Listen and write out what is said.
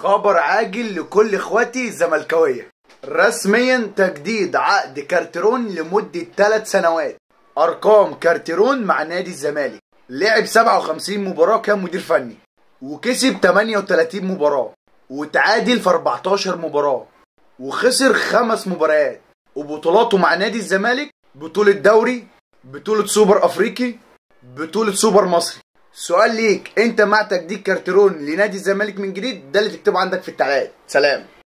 خبر عاجل لكل اخواتي الزملكاويه رسميا تجديد عقد كارترون لمدة 3 سنوات ارقام كارترون مع نادي الزمالك لعب 57 مباراة كمدير فني وكسب 38 مباراة وتعادل في 14 مباراة وخسر خمس مباريات وبطولاته مع نادي الزمالك بطولة دوري بطولة سوبر افريقي بطولة سوبر مصري سؤال ليك انت مع تجديد كارترون لنادي الزمالك من جديد ده اللي تكتبه عندك في التعليقات سلام